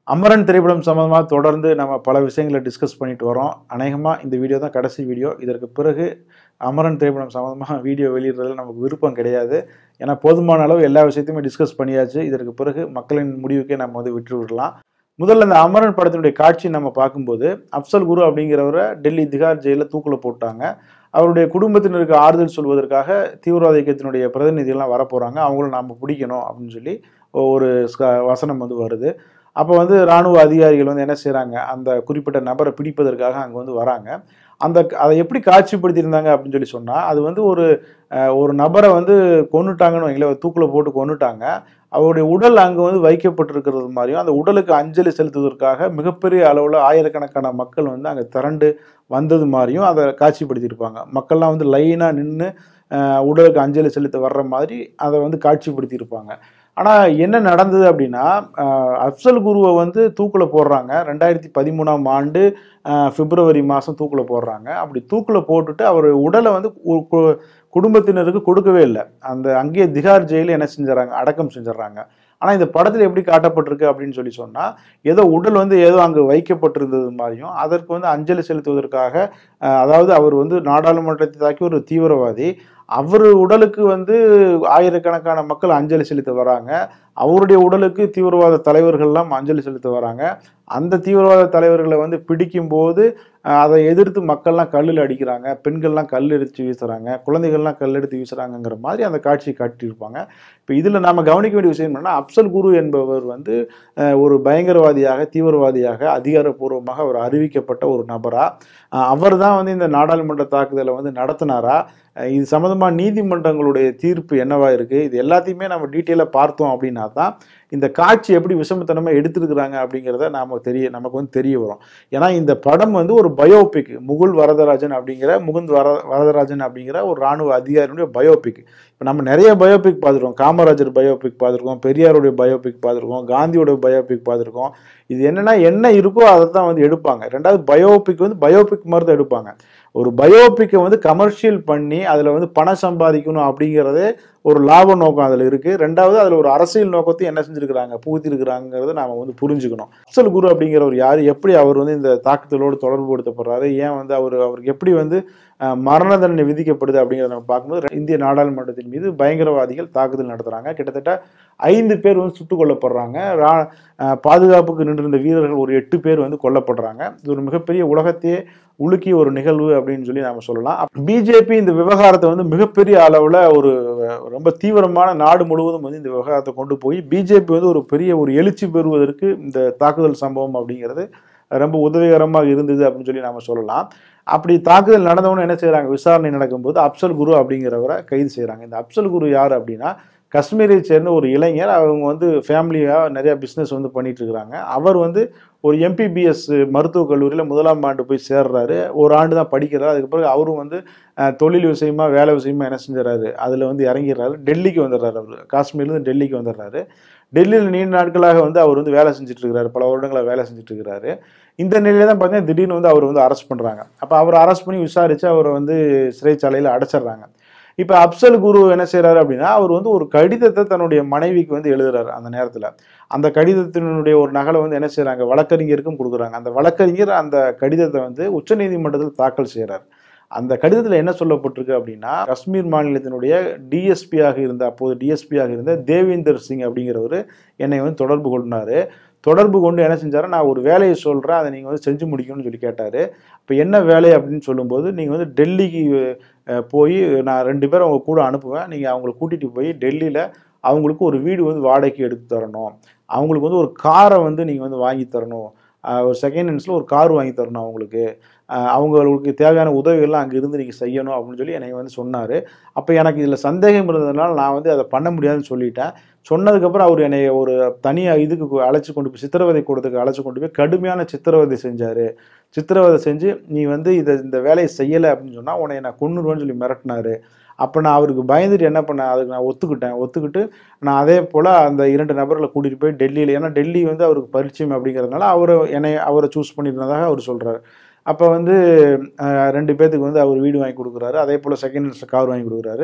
அமரன் திரைப்படம் சம்மந்தமாக தொடர்ந்து நம்ம பல விஷயங்களை டிஸ்கஸ் பண்ணிட்டு வரோம் அநேகமாக இந்த வீடியோ தான் கடைசி வீடியோ இதற்கு பிறகு அமரன் திரைப்படம் சம்மந்தமாக வீடியோ வெளியிடுறதுல நமக்கு விருப்பம் கிடையாது ஏன்னா போதுமான அளவு எல்லா விஷயத்தையுமே டிஸ்கஸ் பண்ணியாச்சு இதற்கு பிறகு மக்களின் முடிவுக்கே நம்ம வந்து விட்டு விடலாம் முதல்ல இந்த அமரன் படத்தினுடைய காட்சி நம்ம பார்க்கும்போது அப்சல் குரு அப்படிங்கிறவரை டெல்லி திகார் ஜெயிலில் தூக்கில் போட்டாங்க அவருடைய குடும்பத்தினருக்கு ஆறுதல் சொல்வதற்காக தீவிரவாத இயக்கத்தினுடைய பிரதிநிதிகள்லாம் வரப்போகிறாங்க அவங்களும் நாம் பிடிக்கணும் அப்படின்னு சொல்லி ஒரு ஸ்க- வசனம் வந்து வருது அப்போ வந்து இராணுவ அதிகாரிகள் வந்து என்ன செய்கிறாங்க அந்த குறிப்பிட்ட நபரை பிடிப்பதற்காக அங்கே வந்து வராங்க அந்த அதை எப்படி காட்சிப்படுத்தியிருந்தாங்க அப்படின்னு சொல்லி சொன்னால் அது வந்து ஒரு அஹ், ஒரு நபரை வந்து கொன்னுட்டாங்கன்னு வைங்களேன் தூக்கில் போட்டு கொன்னுட்டாங்க அவருடைய உடல் அங்கே வந்து வைக்கப்பட்டிருக்கிறது மாதிரியும் அந்த உடலுக்கு அஞ்சலி செலுத்துவதற்காக மிகப்பெரிய அளவில் ஆயிரக்கணக்கான மக்கள் வந்து அங்கே திரண்டு வந்தது மாதிரியும் அதை காட்சிப்படுத்தியிருப்பாங்க மக்கள்லாம் வந்து லைனாக நின்று உடலுக்கு அஞ்சலி செலுத்த வர்ற மாதிரி அதை வந்து காட்சிப்படுத்தியிருப்பாங்க ஆனால் என்ன நடந்தது அப்படின்னா அஹ், அப்சல் குருவை வந்து தூக்கில் போடுறாங்க ரெண்டாயிரத்தி பதிமூணாம் ஆண்டு அஹ், பிப்ரவரி மாதம் தூக்கில் போடுறாங்க அப்படி தூக்கில் போட்டுட்டு அவர் உடலை வந்து கு- கு- குடும்பத்தினருக்கு கொடுக்கவே இல்லை அந்த அங்கேயே திகார் ஜெயிலில் என்ன செஞ்சிடறாங்க அடக்கம் செஞ்சிடறாங்க ஆனால் இந்த படத்தில் எப்படி காட்டப்பட்டிருக்கு அப்படின்னு சொல்லி சொன்னால் ஏதோ உடல் வந்து ஏதோ அங்கே வைக்கப்பட்டிருந்தது மாதிரியும் அதற்கு வந்து அஞ்சலி செலுத்துவதற்காக அஹ், அதாவது அவர் வந்து நாடாளுமன்றத்தை தாக்கி ஒரு தீவிரவாதி அவர் உடலுக்கு வந்து ஆயிரக்கணக்கான மக்கள் அஞ்சலி செலுத்த வராங்க அவருடைய உடலுக்கு தீவிரவாத தலைவர்கள்லாம் அஞ்சலி செலுத்த வராங்க அந்த தீவிரவாத தலைவர்களை வந்து பிடிக்கும்போது அஹ், அதை எதிர்த்து மக்கள்லாம் கல்லில் அடிக்கிறாங்க பெண்கள்லாம் கல் எடுத்து வீசுறாங்க குழந்தைகள்லாம் கல் எடுத்து வீசுறாங்கங்கிற மாதிரி அந்த காட்சியை காட்டியிருப்பாங்க இப்போ இதில் நாம கவனிக்க வேண்டிய விஷயம் என்னன்னா அப்சல் குரு என்பவர் வந்து அஹ், ஒரு பயங்கரவாதியாக தீவிரவாதியாக அதிகாரப்பூர்வமாக அவர் அறிவிக்கப்பட்ட ஒரு நபரா அவர் தான் வந்து இந்த நாடாளுமன்ற தாக்குதலை வந்து நடத்தினாரா அஹ், இது சம்மந்தமாக நீதிமன்றங்களுடைய தீர்ப்பு என்னவா இருக்கு இது எல்லாத்தையுமே நம்ம டீட்டெயிலாக பார்த்தோம் அப்படின்னா தான் இந்த காட்சி எப்படி விஷமத்தனமாக எடுத்திருக்கிறாங்க அப்படிங்கிறத நாம தெரிய நமக்கு வந்து தெரிய வரும் ஏன்னா இந்த படம் வந்து ஒரு பயோபிக் முகுல் வரதராஜன் அப்படிங்கிற முகுந்த் வர வரதராஜன் அப்படிங்கிற ஒரு ராணுவ அதிகாரியுடைய பயோபிக் இப்போ நம்ம நிறைய பயோபிக் பார்த்துருக்கோம் காமராஜர் பயோபிக் பார்த்துருக்கோம் பெரியாருடைய பயோபிக் பார்த்துருக்கோம் காந்தியோட பயோபிக் பார்த்துருக்கோம் இது என்னன்னா என்ன இருக்கோ அதை தான் வந்து எடுப்பாங்க ரெண்டாவது பயோபிக் வந்து பயோபிக் மாதிரி தான் எடுப்பாங்க ஒரு பயோபிக்கை வந்து கமர்ஷியல் பண்ணி அதில் வந்து பணம் சம்பாதிக்கணும் அப்படிங்கிறதே ஒரு லாப நோக்கம் அதில் இருக்குது ரெண்டாவது அதில் ஒரு அரசியல் நோக்கத்தையும் என்ன செஞ்சுருக்கிறாங்க புகுத்திருக்கிறாங்கிறத நாம் வந்து புரிஞ்சுக்கணும் அப்சல் குரு அப்படிங்கிறவர் யார் எப்படி அவர் வந்து இந்த தாக்குதலோடு தொடர்பு படுத்தப்படுறாரு ஏன் வந்து அவர் அவருக்கு எப்படி வந்து அஹ், மரண தண்டனை விதிக்கப்படுது அப்படிங்கிறத நம்ம பார்க்கும்போது இந்திய நாடாளுமன்றத்தின் மீது பயங்கரவாதிகள் தாக்குதல் நடத்துகிறாங்க கிட்டத்தட்ட ஐந்து பேர் வந்து சுட்டுக் கொல்லப்படுறாங்க ரா- அஹ், பாதுகாப்புக்கு நின்றிருந்த வீரர்கள் ஒரு எட்டு பேர் வந்து கொல்லப்படுறாங்க இது ஒரு மிகப்பெரிய உலகத்தையே உலுக்கிய ஒரு நிகழ்வு அப்படின்னு சொல்லி நாம சொல்லலாம் பிஜேபி இந்த விவகாரத்தை வந்து மிகப்பெரிய அளவில் ஒரு அஹ், ரொம்ப தீவிரமான நாடு முழுவதும் வந்து இந்த விவகாரத்தை கொண்டு போய் பிஜேபி வந்து ஒரு பெரிய ஒரு எழுச்சி பெறுவதற்கு இந்த தாக்குதல் சம்பவம் அப்படிங்கிறது ரொம்ப உதவிகரமாக இருந்தது அப்படின்னு சொல்லி நாம சொல்லலாம் அப்படி தாக்குதல் நடந்தவொன்னு என்ன செய்றாங்க விசாரணை நடக்கும்போது அப்சல் குரு அப்படிங்கிறவரை கைது செய்றாங்க இந்த அப்சல் குரு யார் அப்படின்னா காஷ்மீரை சேர்ந்த ஒரு இளைஞர் அவங்க வந்து ஃபேமிலியாக நிறைய பிஸ்னஸ் வந்து பண்ணிட்டு இருக்கிறாங்க அவர் வந்து ஒரு எம்பிபிஎஸ் மருத்துவக் கல்லூரியில் முதலாம் ஆண்டு போய் சேர்றாரு ஒரு ஆண்டு தான் படிக்கிறார் அதுக்கு பிறகு அவரும் வந்து அஹ், தொழில் விஷயமா வேலை விஷயமா என்ன செஞ்சுறாரு அதில் வந்து இறங்கிடுறாரு டெல்லிக்கு வந்துடுறாரு அவர் காஷ்மீர்லேருந்து டெல்லிக்கு வந்துடுறாரு டெல்லியில் நீண்ட நாட்களாக வந்து அவர் வந்து வேலை செஞ்சுட்டு இருக்கிறாரு பல வருடங்களாக வேலை செஞ்சுட்டு இருக்கிறாரு இந்த நிலையில தான் பார்த்தீங்கன்னா திடீர்னு வந்து அவர் வந்து அரெஸ்ட் பண்ணுறாங்க அப்போ அவர் அரெஸ்ட் பண்ணி விசாரித்து அவரை வந்து சிறைச்சாலையில் அடைச்சிடுறாங்க இப்போ அப்சல் குரு என்ன செய்றாரு அப்படின்னா அவர் வந்து ஒரு கடிதத்தை தன்னுடைய மனைவிக்கு வந்து எழுதுறாரு அந்த நேரத்தில் அந்த கடிதத்தினுடைய ஒரு நகலை வந்து என்ன செய்றாங்க வழக்கறிஞருக்கும் கொடுக்குறாங்க அந்த வழக்கறிஞர் அந்த கடிதத்தை வந்து உச்சநீதிமன்றத்தில் தாக்கல் செய்கிறார் அந்த கடிதத்தில் என்ன சொல்லப்பட்டிருக்கு அப்படின்னா காஷ்மீர் மாநிலத்தினுடைய டிஎஸ்பியாக இருந்த அப்போது டிஎஸ்பியாக இருந்த தேவேந்தர் சிங் அப்படிங்கிறவர் என்னை வந்து தொடர்பு கொண்டாரு தொடர்பு கொண்டு என்ன செஞ்சாரு நான் ஒரு வேலையை சொல்கிறேன் அதை நீங்கள் வந்து செஞ்சு முடிக்கணும்னு சொல்லி கேட்டார் இப்போ என்ன வேலை அப்படின்னு சொல்லும்போது நீங்கள் வந்து டெல்லிக்கு அஹ், போய் நான் ரெண்டு பேரும் அவங்க கூட அனுப்புவேன் நீங்கள் அவங்கள கூட்டிகிட்டு போய் டெல்லியில் அவங்களுக்கு ஒரு வீடு வந்து வாடகைக்கு எடுத்து தரணும் அவங்களுக்கு வந்து ஒரு காரை வந்து நீங்கள் வந்து வாங்கி தரணும் அஹ், ஒரு செகண்ட் ஹேண்ட்ஸில் ஒரு கார் வாங்கி தரணும் அவங்களுக்கு அஹ், அவங்களுக்கு தேவையான உதவிகள்லாம் அங்கே இருந்து நீங்கள் செய்யணும் அப்படின்னு சொல்லி என்னை வந்து சொன்னார் அப்போ எனக்கு இதில் சந்தேகம் இருந்ததுனால நான் வந்து அதை பண்ண முடியாதுன்னு சொல்லிட்டேன் சொன்னதுக்கப்புறம் அவர் என்னை ஒரு தனியாக இதுக்கு கு- அழைச்சி கொண்டு போய் சித்திரவதை கூடத்துக்கு அழைச்சி கொண்டு போய் கடுமையான சித்திரவதை செஞ்சார் சித்திரவதை செஞ்சு நீ வந்து இதை இந்த வேலையை செய்யலை அப்படின்னு சொன்னால் உன்னை நான் கொன்னுருவேன்னு சொல்லி மிரட்டினாரு அப்போ நான் அவருக்கு பயந்துட்டு என்ன பண்ணேன் அதுக்கு நான் ஒத்துக்கிட்டேன் ஒத்துக்கிட்டு நான் அதே போல் அந்த இரண்டு நபர்களை கூட்டிகிட்டு போய் டெல்லியில் ஏன்னா டெல்லி வந்து அவருக்கு பரிச்சயம் அப்படிங்கிறதுனால அவரை என்னை அவரை சூஸ் பண்ணியிருந்ததாக அவர் சொல்கிறார் அப்போ வந்து அஹ், ரெண்டு பேர்த்துக்கு வந்து அவர் வீடு வாங்கி கொடுக்குறாரு அதே போல் செகண்ட் ஹேண்ட்ஸ் கார் வாங்கி கொடுக்குறாரு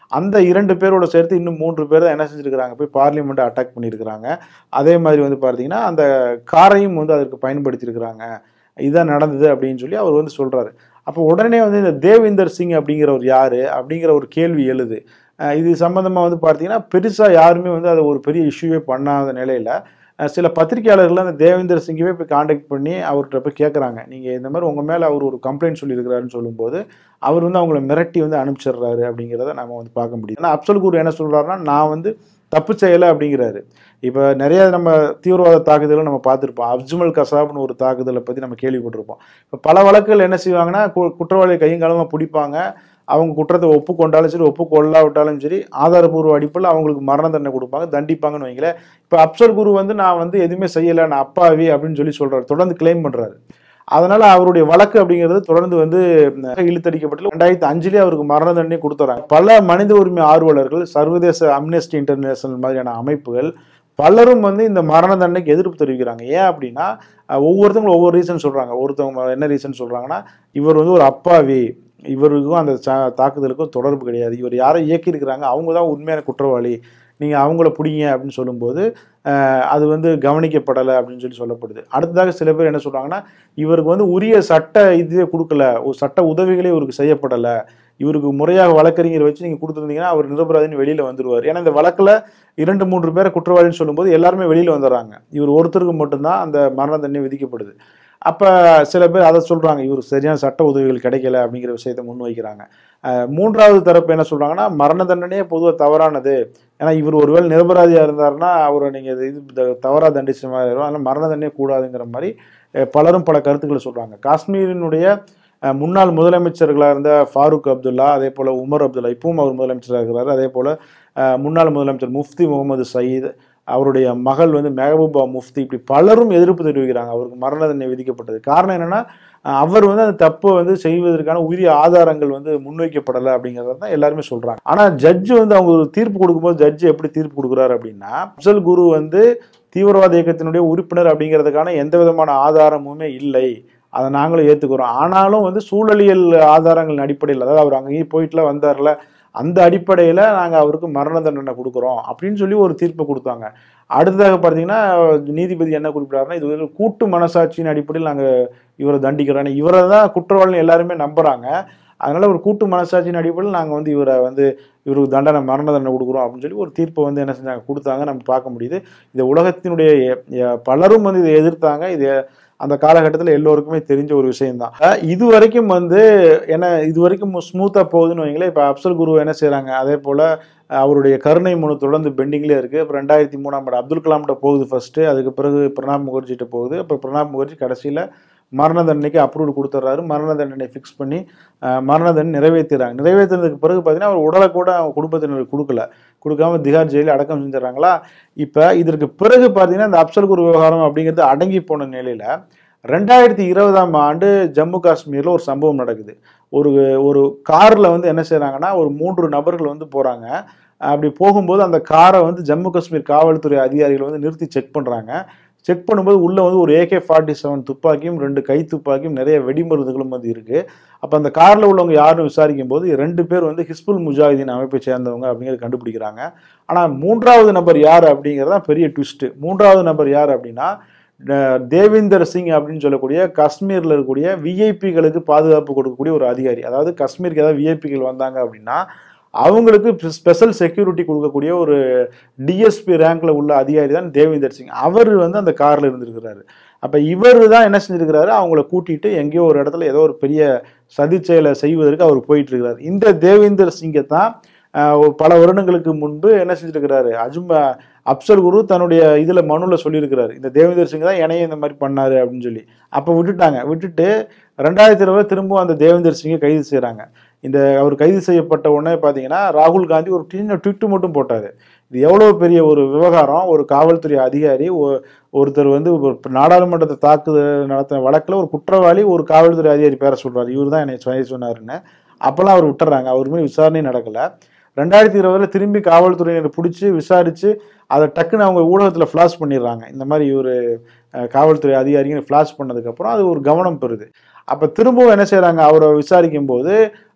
அந்த இரண்டு பேரோட சேர்த்து இன்னும் மூன்று பேர் தான் என்ன செஞ்சிருக்கிறாங்க போய் பார்லிமெண்ட்டை அட்டாக் பண்ணியிருக்கிறாங்க அதே மாதிரி வந்து பார்த்தீங்கன்னா அந்த காரையும் வந்து அதற்கு பயன்படுத்தியிருக்கிறாங்க இதான் நடந்தது அப்படின்னு சொல்லி அவர் வந்து சொல்றாரு அப்போ உடனே வந்து இந்த தேவிந்தர் சிங் அப்படிங்கிறவர் யாரு அப்படிங்கிற ஒரு கேள்வி எழுது அஹ் இது சம்பந்தமா வந்து பார்த்தீங்கன்னா பெருசா யாருமே வந்து அதை ஒரு பெரிய இஷ்யூவே பண்ணாத நிலையில அஹ் சில பத்திரிகையாளர்கள் அந்த தேவேந்தர் சிங்கவே போய் காண்டாக்ட் பண்ணி அவர்கிட்ட போய் கேட்குறாங்க நீங்கள் இந்த மாதிரி உங்கள் மேலே அவர் ஒரு கம்ப்ளைண்ட் சொல்லியிருக்கிறாருன்னு சொல்லும்போது அவர் வந்து அவங்கள மிரட்டி வந்து அனுப்பிச்சிடுறாரு அப்படிங்கிறத நம்ம வந்து பார்க்க முடியும் ஏன்னா அப்சல் குரு என்ன சொல்கிறாருன்னா நான் வந்து தப்பு செய்யலை அப்படிங்கிறாரு இப்போ நிறைய நம்ம தீவிரவாத தாக்குதலை நம்ம பார்த்துருப்போம் அப்ஜுமல் கசாப்னு ஒரு தாக்குதலை பற்றி நம்ம கேள்விப்பட்டிருப்போம் இப்போ பல வழக்குகள் என்ன செய்வாங்கன்னா கு- குற்றவாளியை கையும் காலமாக பிடிப்பாங்க அவங்க குற்றத்தை ஒப்புக்கொண்டாலும் சரி ஒப்புக்கொள்ளாவிட்டாலும் சரி ஆதாரபூர்வ அடிப்பில் அவங்களுக்கு மரண தண்டனை கொடுப்பாங்க தண்டிப்பாங்கன்னு வைங்களேன் இப்போ அப்சல் குரு வந்து நான் வந்து எதுவுமே செய்யலை நான் அப்பாவி அப்படின்னு சொல்லி சொல்றாரு தொடர்ந்து கிளைம் பண்றாரு அதனால அவருடைய வழக்கு அப்படிங்கிறது தொடர்ந்து வந்து அஹ், இழுத்தடிக்கப்பட்டு ரெண்டாயிரத்தி அஞ்சுலேயே அவருக்கு மரண தண்டனை கொடுத்துறாங்க பல மனித உரிமை ஆர்வலர்கள் சர்வதேச அம்னெஸ்டி இன்டர்நேஷனல் மாதிரியான அமைப்புகள் பலரும் வந்து இந்த மரண தண்டனைக்கு எதிர்ப்பு தெரிவிக்கிறாங்க ஏன் அப்படின்னா அஹ், ஒவ்வொருத்தவங்களும் ஒவ்வொரு ரீசன் சொல்றாங்க ஒருத்தவங்க என்ன ரீசன் சொல்றாங்கன்னா இவர் வந்து ஒரு அப்பாவி இவருக்கும் அந்த ச- தாக்குதலுக்கும் தொடர்பு கிடையாது இவர் யாரை இயக்கியிருக்கிறாங்க அவங்க தான் உண்மையான குற்றவாளி நீங்கள் அவங்கள பிடிங்க அப்படின்னு சொல்லும்போது அஹ், அது வந்து கவனிக்கப்படலை அப்படின்னு சொல்லி சொல்லப்படுது அடுத்ததாக சில பேர் என்ன சொல்றாங்கன்னா இவருக்கு வந்து உரிய சட்ட இதுவே கொடுக்கல ஒரு சட்ட உதவிகளே இவருக்கு செய்யப்படலை இவருக்கு முறையாக வழக்கறிஞர் வச்சு நீங்கள் கொடுத்துருந்தீங்கன்னா அவர் நிரபராதின்னு வெளியில் வந்துருவார் ஏன்னா இந்த வழக்கில் இரண்டு மூன்று பேரை குற்றவாளின்னு சொல்லும்போது எல்லாருமே வெளியில் வந்துடுறாங்க இவர் ஒருத்தருக்கு மட்டும்தான் அந்த மரண தண்டனை விதிக்கப்படுது அப்போ சில பேர் அதை சொல்கிறாங்க இவருக்கு சரியான சட்ட உதவிகள் கிடைக்கல அப்படிங்கிற விஷயத்தை முன்வைக்கிறாங்க அஹ் மூன்றாவது தரப்பு என்ன சொல்கிறாங்கன்னா மரண தண்டனையே பொதுவாக தவறானது ஏன்னா இவர் ஒருவேளை நிரபராதியாக இருந்தாருன்னா அவரை நீங்கள் இது தவறாக தண்டிச்ச மாதிரி இருக்கும் அதனால் மரண தண்டனையே கூடாதுங்கிற மாதிரி அஹ் பலரும் பல கருத்துக்களை சொல்கிறாங்க காஷ்மீரினுடைய அஹ், முன்னாள் முதலமைச்சர்களாக இருந்த ஃபாரூக் அப்துல்லா அதே போல் உமர் அப்துல்லா இப்பவும் அவர் முதலமைச்சராக இருக்கிறாரு அதே போல் அஹ், முன்னாள் முதலமைச்சர் முஃப்தி முகமது சயீத் அவருடைய மகள் வந்து மெஹபூபா முஃப்தி இப்படி பலரும் எதிர்ப்பு தெரிவிக்கிறாங்க அவருக்கு மரண தண்டனை விதிக்கப்பட்டது காரணம் என்னன்னா அஹ், அவர் வந்து அந்த தப்பை வந்து செய்வதற்கான உரிய ஆதாரங்கள் வந்து முன்வைக்கப்படலை அப்படிங்கிறத தான் எல்லாருமே சொல்றாங்க ஆனா ஜட்ஜ் வந்து அவங்க ஒரு தீர்ப்பு கொடுக்கும்போது ஜட்ஜ் எப்படி தீர்ப்பு கொடுக்குறாரு அப்படின்னா அப்சல் குரு வந்து தீவிரவாத இயக்கத்தினுடைய உறுப்பினர் அப்படிங்கிறதுக்கான எந்த விதமான ஆதாரமுமே இல்லை அதை நாங்களும் ஏத்துக்கிறோம் ஆனாலும் வந்து சூழலியல் ஆதாரங்களின் அடிப்படையில் அதாவது அவர் அங்கேயும் போயிட்டுல வந்தார்ல அந்த அடிப்படையில் நாங்கள் அவருக்கு மரண தண்டனை கொடுக்குறோம் அப்படின்னு சொல்லி ஒரு தீர்ப்பு கொடுத்தாங்க அடுத்ததாக பார்த்தீங்கன்னா நீதிபதி என்ன குறிப்பிட்டாருன்னா இது ஒரு கூட்டு மனசாட்சியின் அடிப்படையில் நாங்கள் இவரை தண்டிக்கிறோம் இவரை தான் குற்றவாளின்னு எல்லாருமே நம்புறாங்க அதனால ஒரு கூட்டு மனசாட்சியின் அடிப்படையில் நாங்கள் வந்து இவரை வந்து இவருக்கு தண்டனை மரண தண்டனை கொடுக்குறோம் அப்படின்னு சொல்லி ஒரு தீர்ப்பை வந்து என்ன செஞ்சாங்க கொடுத்தாங்க நம்ம பார்க்க முடியுது இந்த உலகத்தினுடைய எ- எ- பலரும் வந்து இதை எதிர்த்தாங்க இது அந்த காலகட்டத்தில் எல்லோருக்குமே தெரிஞ்ச ஒரு விஷயம்தான் அஹ் இது வரைக்கும் வந்து என்ன இது வரைக்கும் ஸ்மூத்தாக போகுதுன்னு வைங்களேன் இப்போ அப்சல் குரு என்ன செய்கிறாங்க அதே போல் அவருடைய கருணை மனு தொடர்ந்து பெண்டிங்லேயே இருக்குது இப்போ ரெண்டாயிரத்தி மூணாம் ஆண்டு அப்துல் கலாம்கிட்ட போகுது ஃபர்ஸ்ட்டு அதுக்கு பிறகு பிரணாப் முகர்ஜிட்ட போகுது அப்புறம் பிரணாப் முகர்ஜி கடைசியில் மரண தண்டனைக்கு அப்ரூவல் கொடுத்துட்றாரு மரண தண்டனை ஃபிக்ஸ் பண்ணி அஹ், மரண தண்டனை நிறைவேற்றுறாங்க நிறைவேற்றினதுக்கு பிறகு பார்த்தீங்கன்னா அவர் உடலை கூட அவங்க குடும்பத்தினருக்கு கொடுக்கல கொடுக்காம திகார் ஜெயிலில் அடக்கம் செஞ்சிடறாங்களா இப்போ இதற்கு பிறகு பார்த்தீங்கன்னா இந்த அப்சல் குரு விவகாரம் அப்படிங்கிறது அடங்கி போன நிலையில் ரெண்டாயிரத்தி இருபதாம் ஆண்டு ஜம்மு காஷ்மீரில் ஒரு சம்பவம் நடக்குது ஒரு ஒரு காரில் வந்து என்ன செய்கிறாங்கன்னா ஒரு மூன்று நபர்கள் வந்து போகிறாங்க அப்படி போகும்போது அந்த காரை வந்து ஜம்மு காஷ்மீர் காவல்துறை அதிகாரிகள் வந்து நிறுத்தி செக் பண்ணுறாங்க செக் பண்ணும்போது உள்ள வந்து ஒரு ஏகே ஃபார்ட்டி செவன் துப்பாக்கியும் ரெண்டு கை துப்பாக்கியும் நிறைய வெடிமருந்துகளும் வந்து இருக்கு அப்போ அந்த காரில் உள்ளவங்க யாருன்னு விசாரிக்கும் போது ரெண்டு பேர் வந்து ஹிஸ்புல் முஜாஹிதீன் அமைப்பை சேர்ந்தவங்க அப்படிங்கிறத கண்டுபிடிக்கிறாங்க ஆனால் மூன்றாவது நபர் யார் அப்படிங்கிறது தான் பெரிய ட்விஸ்ட் மூன்றாவது நபர் யார் அப்படின்னா அஹ், தேவிந்தர் சிங் அப்படின்னு சொல்லக்கூடிய காஷ்மீரில் இருக்கக்கூடிய விஐபிகளுக்கு பாதுகாப்பு கொடுக்கக்கூடிய ஒரு அதிகாரி அதாவது காஷ்மீருக்கு ஏதாவது விஐபிகள் வந்தாங்க அப்படின்னா அவங்களுக்கு ஸ்பெஷல் செக்யூரிட்டி கொடுக்கக்கூடிய ஒரு டிஎஸ்பி ரேங்க்ல உள்ள அதிகாரி தான் தேவிந்தர் சிங் அவர் வந்து அந்த கார்ல இருந்திருக்கிறாரு அப்ப இவர் தான் என்ன செஞ்சிருக்கிறாரு அவங்கள கூட்டிட்டு எங்கேயோ ஒரு இடத்துல ஏதோ ஒரு பெரிய சதி செயலை செய்வதற்கு அவர் போயிட்டு இருக்கிறார் இந்த தேவிந்தர் சிங்கை தான் ஆஹ், ஒரு பல வருடங்களுக்கு முன்பு என்ன செஞ்சிருக்கிறாரு அஜும் அப்சல் குரு தன்னுடைய இதுல மனுல சொல்லியிருக்கிறாரு இந்த தேவேந்தர் சிங் தான் என்னைய இந்த மாதிரி பண்ணாரு அப்படின்னு சொல்லி அப்ப விட்டுட்டாங்க விட்டுட்டு ரெண்டாயிரத்தி இருபது திரும்பவும் அந்த தேவேந்தர் சிங்கை கைது செய்றாங்க இந்த அவர் கைது செய்யப்பட்ட உடனே பார்த்தீங்கன்னா ராகுல் காந்தி ஒரு சின்ன ட்விட்டு மட்டும் போட்டாரு இது எவ்வளவு பெரிய ஒரு விவகாரம் ஒரு காவல்துறை அதிகாரி ஒ- ஒருத்தர் வந்து ஒரு நாடாளுமன்றத்தை தாக்குதல் நடத்தின வழக்குல ஒரு குற்றவாளி ஒரு காவல்துறை அதிகாரி பேர சொல்றாரு இவர் தான் என்னை செய்ய சொன்னாருன்னு அப்பெல்லாம் அவர் விட்டுறாங்க அவர் மேலே விசாரணை நடக்கல ரெண்டாயிரத்தி இருபதுல திரும்பி காவல்துறையினர் பிடிச்சி விசாரிச்சு அதை டக்குன்னு அவங்க ஊடகத்தில் ஃப்ளாஷ் பண்ணிடுறாங்க இந்த மாதிரி இவர் காவல்துறை அதிகாரிங்க ஃப்ளாஷ் பண்ணதுக்கப்புறம் அது ஒரு கவனம் பெறுது அப்போ திரும்பவும் என்ன செய்கிறாங்க அவரை விசாரிக்கும் போது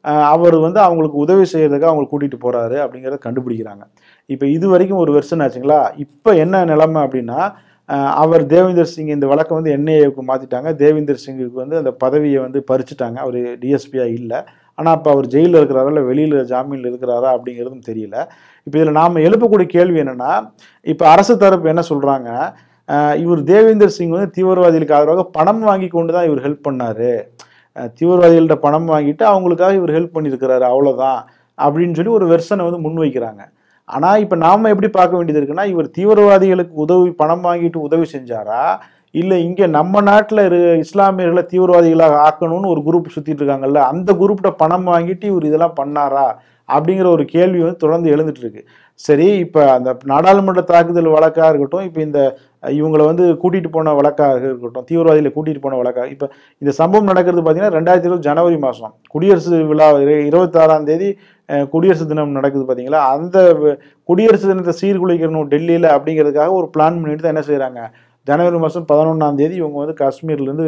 அஹ், அவர் வந்து அவங்களுக்கு உதவி செய்யறதுக்கு அவங்களுக்கு கூட்டிட்டு போறாரு அப்படிங்கிறத கண்டுபிடிக்கிறாங்க இப்போ இது வரைக்கும் ஒரு வெர்ஷன் ஆச்சுங்களா இப்போ என்ன நிலைமை அப்படின்னா அஹ், அவர் தேவேந்தர் சிங் இந்த வழக்கை வந்து என்ஐஏவுக்கு மாற்றிட்டாங்க தேவேந்தர் சிங்குக்கு வந்து அந்த பதவியை வந்து பறிச்சுட்டாங்க அவர் டிஎஸ்பியா இல்லை ஆனால் அப்போ அவர் ஜெயிலில் இருக்கிறாரா இல்லை வெளியில் ஜாமீனில் இருக்கிறாரா அப்படிங்கிறதும் தெரியல இப்போ இதில் நாம் எழுப்பக்கூடிய கேள்வி என்னன்னா இப்போ அரசு தரப்பு என்ன சொல்கிறாங்க இவர் தேவேந்தர் சிங் வந்து தீவிரவாதிகளுக்கு ஆதரவாக பணம் வாங்கி கொண்டு தான் இவர் ஹெல்ப் பண்ணாரு அஹ், தீவிரவாதிகள்ட்ட பணம் வாங்கிட்டு அவங்களுக்காக இவர் ஹெல்ப் பண்ணியிருக்கிறாரு அவ்வளோதான் அப்படின்னு சொல்லி ஒரு வெர்ஷனை வந்து முன்வைக்கிறாங்க ஆனால் இப்போ நாம எப்படி பார்க்க வேண்டியது இருக்குன்னா இவர் தீவிரவாதிகளுக்கு உதவி பணம் வாங்கிட்டு உதவி செஞ்சாரா இல்லை இங்கே நம்ம நாட்டில் இரு இஸ்லாமியர்களை தீவிரவாதிகளாக ஆக்கணும்னு ஒரு குரூப் சுற்றிட்டு இருக்காங்கல்ல அந்த குரூப்கிட்ட பணம் வாங்கிட்டு இவர் இதெல்லாம் பண்ணாரா அப்படிங்கிற ஒரு கேள்வி வந்து தொடர்ந்து எழுந்துட்டு இருக்கு சரி இப்போ அந்த நாடாளுமன்ற தாக்குதல் வழக்காக இருக்கட்டும் இப்போ இந்த அஹ், இவங்களை வந்து கூட்டிட்டு போன வழக்காக இருக்கட்டும் தீவிரவாதிகளை கூட்டிட்டு போன வழக்காக இப்போ இந்த சம்பவம் நடக்கிறது பார்த்தீங்கன்னா ரெண்டாயிரத்தி இருபது ஜனவரி மாதம் குடியரசு விழா இரு- இருபத்தாறாம் தேதி அஹ், குடியரசு தினம் நடக்குது பார்த்தீங்களா அந்த வ- குடியரசு தினத்தை சீர்குலைக்கணும் டெல்லியில் அப்படிங்கிறதுக்காக ஒரு பிளான் பண்ணிட்டு தான் என்ன செய்கிறாங்க ஜனவரி மாதம் பதினொன்றாம் தேதி இவங்க வந்து காஷ்மீர்லேருந்து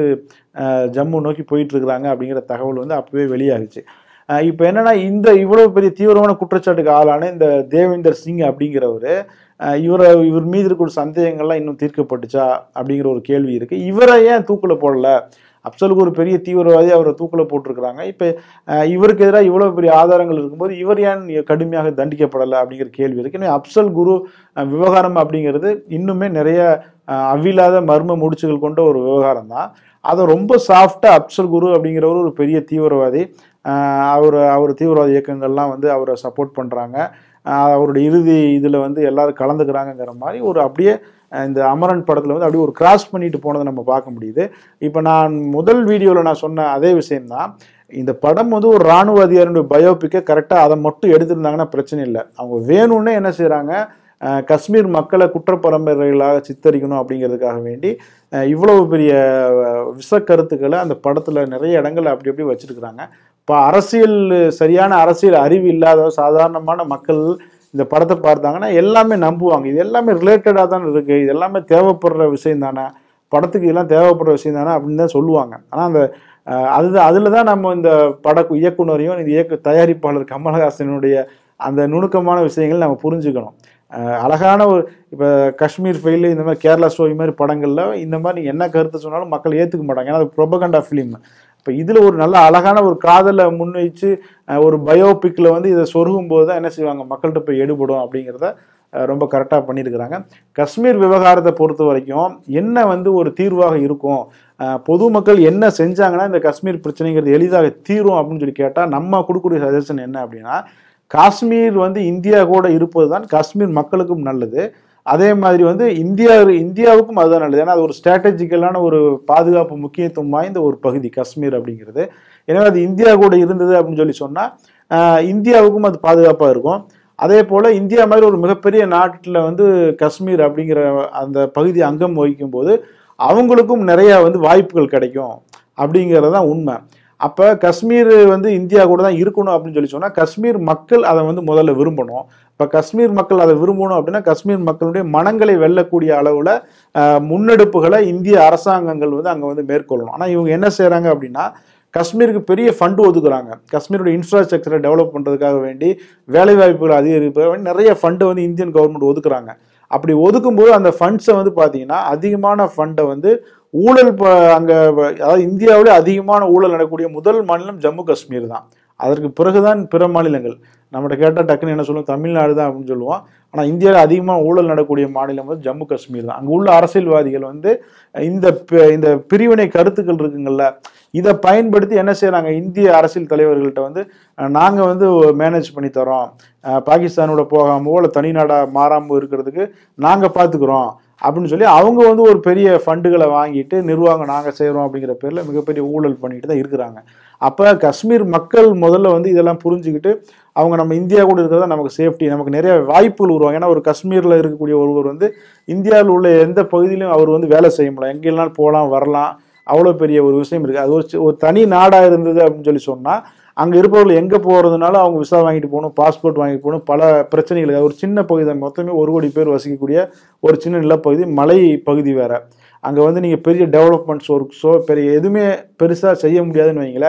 ஜம்மு நோக்கி போயிட்டு இருக்கிறாங்க அப்படிங்கிற தகவல் வந்து அப்பவே வெளியாகுச்சு அஹ் இப்போ என்னன்னா இந்த இவ்வளவு பெரிய தீவிரமான குற்றச்சாட்டுக்கு ஆளான இந்த தேவேந்தர் சிங் அப்படிங்கிறவர் இவரை இவர் மீது இருக்கக்கூடிய சந்தேகங்கள்லாம் இன்னும் தீர்க்கப்பட்டுச்சா அப்படிங்கிற ஒரு கேள்வி இருக்கு இவரை ஏன் தூக்குல போடல அப்சலுக்கு ஒரு பெரிய தீவிரவாதி அவரை தூக்குல போட்டிருக்கிறாங்க இப்போ இவருக்கு எதிராக இவ்வளவு பெரிய ஆதாரங்கள் இருக்கும்போது இவர் ஏன் கடுமையாக தண்டிக்கப்படலை அப்படிங்கிற கேள்வி இருக்கு இன்னும் அப்சல் குரு அஹ், விவகாரம் அப்படிங்கிறது இன்னுமே நிறைய அஹ், அவ்வில்லாத மர்ம முடிச்சுகள் கொண்ட ஒரு விவகாரம் தான் அதை ரொம்ப சாஃப்டா அப்சல் குரு அப்படிங்கிறவர் ஒரு பெரிய தீவிரவாதி ஆஹ் அவர் அவர் தீவிரவாத இயக்கங்கள்லாம் வந்து அவரை சப்போர்ட் பண்ணுறாங்க அவருடைய இறுதி இதில் வந்து எல்லாரும் கலந்துக்கிறாங்கங்கிற மாதிரி ஒரு அப்படியே அஹ் இந்த அமரன் படத்தில் வந்து அப்படியே ஒரு கிராஸ் பண்ணிட்டு போனதை நம்ம பார்க்க முடியுது இப்போ நான் முதல் வீடியோவில் நான் சொன்ன அதே விஷயம்தான் இந்த படம் வந்து ஒரு ராணுவ அதிகாரியுடைய பயோபிக்கை கரெக்டாக அதை மட்டும் எடுத்திருந்தாங்கன்னா பிரச்சனை இல்லை அவங்க வேணும்னே என்ன செய்கிறாங்க காஷ்மீர் மக்களை குற்றப்பரம்பரைகளாக சித்தரிக்கணும் அப்படிங்கிறதுக்காக வேண்டி அஹ் இவ்வளவு பெரிய அஹ், விஷக்கருத்துக்களை அந்த படத்தில் நிறைய இடங்கள்ல அப்படி அப்படி வச்சிருக்கிறாங்க இப்போ அரசியல் சரியான அரசியல் அறிவு இல்லாத சாதாரணமான மக்கள் இந்த படத்தை பார்த்தாங்கன்னா எல்லாமே நம்புவாங்க இது எல்லாமே ரிலேட்டடாக தான் இருக்குது இது எல்லாமே தேவைப்படுற விஷயம் தானே படத்துக்கு இதெல்லாம் தேவைப்படுற விஷயம் தானே அப்படின்னு தான் சொல்லுவாங்க ஆனால் அந்த அஹ், அதுதான் அதில் தான் நம்ம இந்த பட இயக்குனரையும் இந்த இயக்க தயாரிப்பாளர் கமலஹாசனுடைய அந்த நுணுக்கமான விஷயங்கள் நம்ம புரிஞ்சுக்கணும் அஹ், அழகான ஒரு இப்போ காஷ்மீர் ஃபெயிலு இந்த மாதிரி கேரளா ஸ்டோரி மாதிரி படங்களில் இந்த மாதிரி நீங்க என்ன கருத்து சொன்னாலும் மக்கள் ஏற்றுக்க மாட்டாங்க ஏன்னா அது ப்ரொபகண்டா ஃபிலிம் இப்போ இதில் ஒரு நல்ல அழகான ஒரு காதலை முன்வைச்சு அஹ், ஒரு பயோபிக்கில் வந்து இதை சொருகும் போது தான் என்ன செய்வாங்க மக்கள்கிட்ட போய் எடுபடும் அப்படிங்கிறத அஹ், ரொம்ப கரெக்டாக பண்ணியிருக்கிறாங்க காஷ்மீர் விவகாரத்தை பொறுத்த வரைக்கும் என்ன வந்து ஒரு தீர்வாக இருக்கும் அஹ், பொதுமக்கள் என்ன செஞ்சாங்கன்னா இந்த காஷ்மீர் பிரச்சனைங்கிறது எளிதாக தீரும் அப்படின்னு சொல்லி கேட்டால் நம்ம கொடுக்கக்கூடிய சஜஷன் என்ன அப்படின்னா காஷ்மீர் வந்து இந்தியா கூட இருப்பது தான் காஷ்மீர் மக்களுக்கும் நல்லது அதே மாதிரி வந்து இந்தியா இந்தியாவுக்கும் அதுதான் நல்லது ஏன்னா அது ஒரு ஸ்ட்ராட்டஜிக்கலான ஒரு பாதுகாப்பு முக்கியத்துவம் வாய்ந்த ஒரு பகுதி காஷ்மீர் அப்படிங்கிறது எனவே அது இந்தியா கூட இருந்தது அப்படின்னு சொல்லி சொன்னால் இந்தியாவுக்கும் அது பாதுகாப்பாக இருக்கும் அதே போல் இந்தியா மாதிரி ஒரு மிகப்பெரிய நாட்டில் வந்து காஷ்மீர் அப்படிங்கிற அந்த பகுதி அங்கம் வகிக்கும் போது அவங்களுக்கும் நிறைய வந்து வாய்ப்புகள் கிடைக்கும் அப்படிங்கிறது தான் உண்மை அப்போ காஷ்மீர் வந்து இந்தியா கூட தான் இருக்கணும் அப்படின்னு சொல்லி சொன்னால் காஷ்மீர் மக்கள் அதை வந்து முதல்ல விரும்பணும் இப்போ காஷ்மீர் மக்கள் அதை விரும்பணும் அப்படின்னா காஷ்மீர் மக்களுடைய மனங்களை வெல்லக்கூடிய அளவில் முன்னெடுப்புகளை இந்திய அரசாங்கங்கள் வந்து அங்கே வந்து மேற்கொள்ளணும் ஆனால் இவங்க என்ன செய்கிறாங்க அப்படின்னா காஷ்மீருக்கு பெரிய ஃபண்டு ஒதுக்குறாங்க காஷ்மீருடைய இன்ஃப்ராஸ்ட்ரக்சரை டெவலப் பண்ணுறதுக்காக வேண்டி வேலைவாய்ப்புகளை அதிகரிப்பதாக வேண்டி நிறைய ஃபண்டு வந்து இந்தியன் கவர்மெண்ட் ஒதுக்குறாங்க அப்படி ஒதுக்கும்போது அந்த ஃபண்ட்ஸை வந்து பார்த்தீங்கன்னா அதிகமான ஃபண்டை வந்து ஊழல் அங்கே அதாவது இந்தியாவிலே அதிகமான ஊழல் நடக்கக்கூடிய முதல் மாநிலம் ஜம்மு காஷ்மீர் தான் அதற்கு பிறகுதான் பிற மாநிலங்கள் நம்மகிட்ட கேட்டால் டக்குன்னு என்ன சொல்லுவோம் தமிழ்நாடு தான் அப்படின்னு சொல்லுவோம் ஆனால் இந்தியாவில் அதிகமாக ஊழல் நடக்கக்கூடிய மாநிலம் வந்து ஜம்மு காஷ்மீர் தான் அங்கே உள்ள அரசியல்வாதிகள் வந்து இந்த பி- இந்த பிரிவினை கருத்துக்கள் இருக்குங்கள்ல இதை பயன்படுத்தி என்ன செய்றாங்க இந்திய அரசியல் தலைவர்கள்ட்ட வந்து நாங்கள் வந்து மேனேஜ் பண்ணி தரோம் அஹ் பாகிஸ்தானோட போகாமோ இல்லை தனிநாடாக மாறாமல் இருக்கிறதுக்கு நாங்கள் பார்த்துக்குறோம் அப்படின்னு சொல்லி அவங்க வந்து ஒரு பெரிய ஃபண்டுகளை வாங்கிட்டு நிர்வாகம் நாங்கள் செய்கிறோம் அப்படிங்கிற பேரில் மிகப்பெரிய ஊழல் பண்ணிட்டு தான் இருக்கிறாங்க அப்போ காஷ்மீர் மக்கள் முதல்ல வந்து இதெல்லாம் புரிஞ்சுக்கிட்டு அவங்க நம்ம இந்தியா கூட இருக்கிறதா நமக்கு சேஃப்டி நமக்கு நிறைய வாய்ப்புகள் உருவாங்க ஏன்னா ஒரு காஷ்மீரில் இருக்கக்கூடிய ஒருவர் வந்து இந்தியாவில் உள்ள எந்த பகுதியிலும் அவர் வந்து வேலை செய்ய முடியல எங்கெல்லாம் போகலாம் வரலாம் அவ்வளோ பெரிய ஒரு விஷயம் இருக்குது அது ஒரு சி- ஒரு தனி நாடாக இருந்தது அப்படின்னு சொல்லி சொன்னால் அங்கே இருப்பவர்கள் எங்கே போகிறதுனால அவங்க விசா வாங்கிட்டு போகணும் பாஸ்போர்ட் வாங்கிட்டு போகணும் பல பிரச்சனைகள் இருக்கு. அது ஒரு சின்ன பகுதி தான் மொத்தமே ஒரு கோடி பேர் வசிக்கக்கூடிய ஒரு சின்ன நிலப்பகுதி மலை பகுதி வேற அங்கே வந்து நீங்கள் பெரிய டெவலப்மெண்ட்ஸ் ஒர்க்ஸோ பெரிய எதுவுமே பெருசாக செய்ய முடியாதுன்னு வைங்களேன்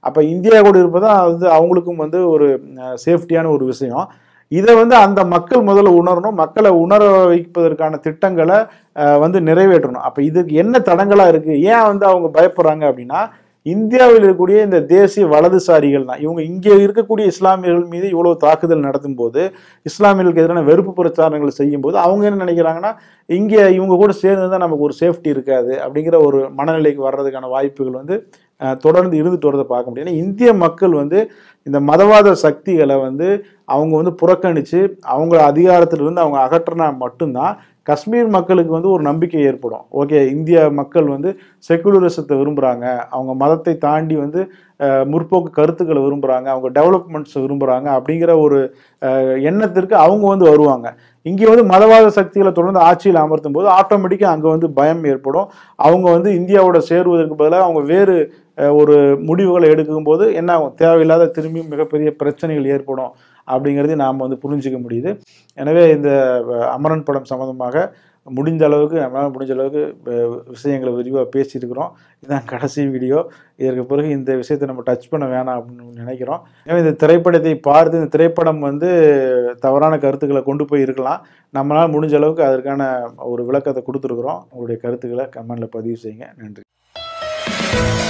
அப்போ இந்தியா கூட இருப்பது வந்து அவங்களுக்கும் வந்து ஒரு சேஃப்டியான ஒரு விஷயம் இதை வந்து அந்த மக்கள் முதல்ல உணரணும் மக்களை உணர வைப்பதற்கான திட்டங்களை அஹ், வந்து நிறைவேற்றணும் அப்போ இதுக்கு என்ன தடங்களா இருக்கு ஏன் வந்து அவங்க பயப்படுறாங்க அப்படின்னா இந்தியாவில் இருக்கக்கூடிய இந்த தேசிய வலதுசாரிகள் தான் இவங்க இங்கே இருக்கக்கூடிய இஸ்லாமியர்கள் மீது இவ்வளவு தாக்குதல் நடத்தும் போது இஸ்லாமியர்களுக்கு எதிரான வெறுப்பு பிரச்சாரங்கள் செய்யும் போது அவங்க என்ன நினைக்கிறாங்கன்னா இங்கே இவங்க கூட சேர்ந்து தான் நமக்கு ஒரு சேஃப்டி இருக்காது அப்படிங்கிற ஒரு மனநிலைக்கு வர்றதுக்கான வாய்ப்புகள் வந்து அஹ், தொடர்ந்து இருந்துட்டு வரதை பார்க்க முடியும் ஏன்னா இந்திய மக்கள் வந்து இந்த மதவாத சக்திகளை வந்து அவங்க வந்து புறக்கணிச்சு அவங்க அதிகாரத்திலிருந்து அவங்க அகற்றினா மட்டும்தான் காஷ்மீர் மக்களுக்கு வந்து ஒரு நம்பிக்கை ஏற்படும் ஓகே இந்திய மக்கள் வந்து செக்குலரிசத்தை விரும்புகிறாங்க அவங்க மதத்தை தாண்டி வந்து அஹ், முற்போக்கு கருத்துக்களை விரும்புகிறாங்க அவங்க டெவலப்மெண்ட்ஸை விரும்புகிறாங்க அப்படிங்கிற ஒரு அஹ், எண்ணத்திற்கு அவங்க வந்து வருவாங்க இங்கே வந்து மதவாத சக்திகளை தொடர்ந்து ஆட்சியில் அமர்த்தும் போது ஆட்டோமேட்டிக்காக அங்கே வந்து பயம் ஏற்படும் அவங்க வந்து இந்தியாவோட சேருவதற்கு பதிலாக அவங்க வேறு அஹ், ஒரு முடிவுகளை எடுக்கும்போது என்ன ஆகும் தேவையில்லாத திரும்பி மிகப்பெரிய பிரச்சனைகள் ஏற்படும் அப்படிங்கிறதையும் நாம் வந்து புரிஞ்சுக்க முடியுது எனவே இந்த அஹ், அமரன் படம் சம்மந்தமாக முடிந்த அளவுக்கு நம்மளால் முடிஞ்ச அளவுக்கு அஹ், விஷயங்களை விரிவாக பேசியிருக்கிறோம் இதுதான் கடைசி வீடியோ இதற்கு பிறகு இந்த விஷயத்தை நம்ம டச் பண்ண வேணாம் அப்படின்னு நினைக்கிறோம் எனவே இந்த திரைப்படத்தை பார்த்து இந்த திரைப்படம் வந்து தவறான கருத்துக்களை கொண்டு போய் இருக்கலாம் நம்மளால் முடிஞ்ச அளவுக்கு அதற்கான ஒரு விளக்கத்தை கொடுத்துருக்குறோம் உங்களுடைய கருத்துக்களை கமெண்ட்ல பதிவு செய்யுங்க நன்றி